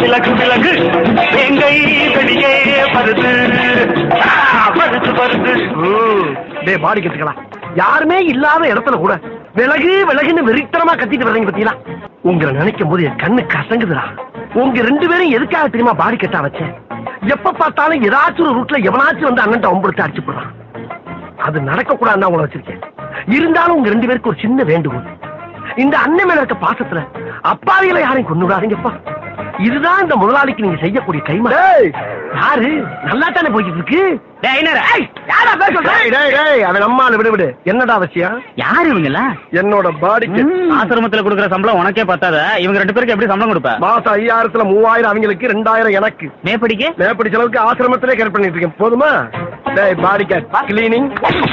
விலகு விலகு எங்கை வெளியே வருது ஆ, வருது வருது டே பாடி கட்டுக்கலாம் யாருமே இல்லாத இடத்துல கூட விலகு விலகுன்னு வெறித்தனமா கத்திட்டு வர்றீங்க பத்தீங்களா உங்களை நினைக்கும் போது என் கண்ணு கசங்குதுடா உங்க ரெண்டு பேரும் எதுக்காக தெரியுமா பாடி கட்டா வச்சேன் எப்ப பார்த்தாலும் ஏதாச்சும் ஒரு ரூட்ல எவனாச்சும் வந்து அண்ணன் ஒம்படுத்து அடிச்சு போடுறான் அது நடக்க கூடாதுன்னு உங்களை வச்சிருக்கேன் இருந்தாலும் உங்க ரெண்டு பேருக்கு ஒரு சின்ன வேண்டுகோள் இந்த அண்ணன் மேல இருக்க பாசத்துல அப்பாவிகளை யாரையும் கொண்டு விடாதீங்கப்பா இதுதான் இந்த முதலாளிக்கு நீங்க செய்யக்கூடிய கைமா யாரு நல்லா தானே போய்கிட்டு இருக்கு டேய், என்னடா? ஏய், யாரா பேச சொல்ற? டேய், டேய், டேய், அவன் நம்மால விடு விடு என்னடா அவசியம் யாரு இவங்கெல்லாம் என்னோட பாடிக்கு ஆசிரமத்துல கொடுக்குற சம்பளம் உனக்கே பத்தாத இவங்க ரெண்டு பேருக்கு எப்படி சம்பளம் கொடுப்ப மாசம் ஐயாயிரத்துல மூவாயிரம் அவங்களுக்கு ரெண்டாயிரம் எனக்கு மேப்படிக்கு மேப்படி செலவுக்கு ஆசிரமத்திலே கேர் பண்ணிட்டு இருக்கேன் போதுமா டேய் பாடி கேட் கிளீனிங்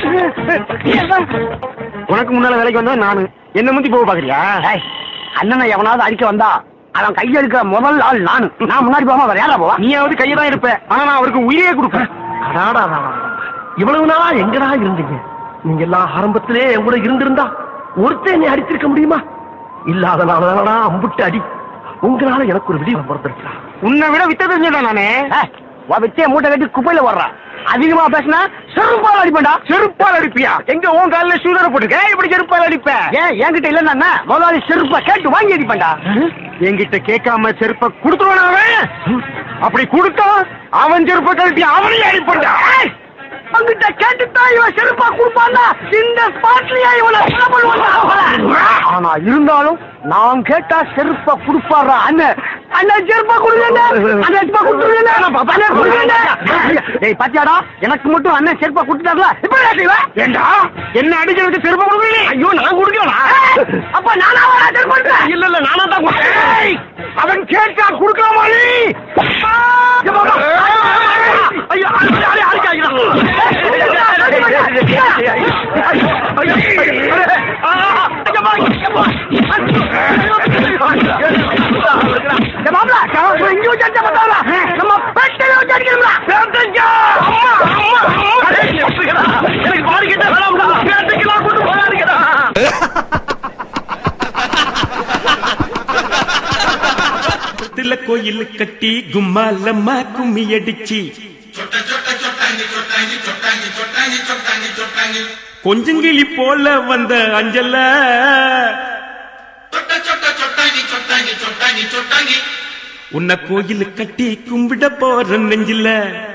உனக்கு முன்னால வேலைக்கு வந்தா நானு என்ன முந்தி போக பாக்குறியா அண்ணனை எவனாவது அடிக்க வந்தா அவன் கையெடுக்க முதல் ஆள் நானு நான் முன்னாடி போகாம வேற யாரா போவா நீயாவது கையை தான் இருப்ப ஆனா நான் அவருக்கு உயிரே கொடுப்பேன் அடாடா இவ்வளவு நாளா எங்கடா இருந்தீங்க நீங்க எல்லாம் ஆரம்பத்திலே என் கூட இருந்திருந்தா ஒருத்தன் என்னை அடிச்சிருக்க முடியுமா இல்லாதனாலதானடா அம்புட்டு அடி உங்களால எனக்கு ஒரு விடிவு பிறந்திருக்கா உன்னை விட வித்த தெரிஞ்சதா நானே வச்சே மூட்டை கட்டி குப்பையில வர்றான் அதிகமா பேசினா செருப்பால் அடிப்பேன்டா செருப்பால் அடிப்பியா எங்க உன் காலில சூதர போட்டுக்க இப்படி செருப்பால் அடிப்ப ஏன் என்கிட்ட இல்லன்னா முதலாளி செருப்பா கேட்டு வாங்கி அடிப்பேன்டா என்கிட்ட கேட்காம செருப்ப கொடுத்துருவான அவன் அப்படி கொடுத்தா அவன் செருப்ப கழட்டி அவனையும் அடிப்பண்டா அங்கிட்ட கேட்டுத்தான் இவன் செருப்பா கொடுப்பான்னா இந்த ஸ்பாட்லயே இவனை கொலை பண்ணுவான்டா. ஆனா இருந்தாலும் நான் கேட்டா செருப்பா கொடுப்பாரா அண்ணன் அண்ணன் செருப்பா கொடுங்க அண்ணன் செருப்பா கொடுத்துருங்க அண்ணன் கொடுங்க ஏய் பாத்தியாடா எனக்கு மட்டும் அண்ணன் செருப்பா கொடுத்துட்டாங்களா இப்ப என்ன செய்வேன் ஏண்டா என்ன அடிக்கிறதுக்கு செருப்ப கொடுக்கல ஐயோ நான் கொடுக்கலடா அப்ப நானா வரா செருப்பா இல்ல இல்ல நானா தான் கொடுத்தேன் அவன் கேட்டா கொடுக்கலாமா நீ ஐயோ எனக்கு பாடி கிட்ட வேணாம்டா பேட்டைக்கெல்லாம் கொண்டு போகாதீங்கடா தில கோயில் கட்டி கும்மாலம்மா கும்மி அடிச்சு கொஞ்சங்கிளி போல வந்த அஞ்சல உன்னை கோயில் கட்டி கும்பிட போற நெஞ்சில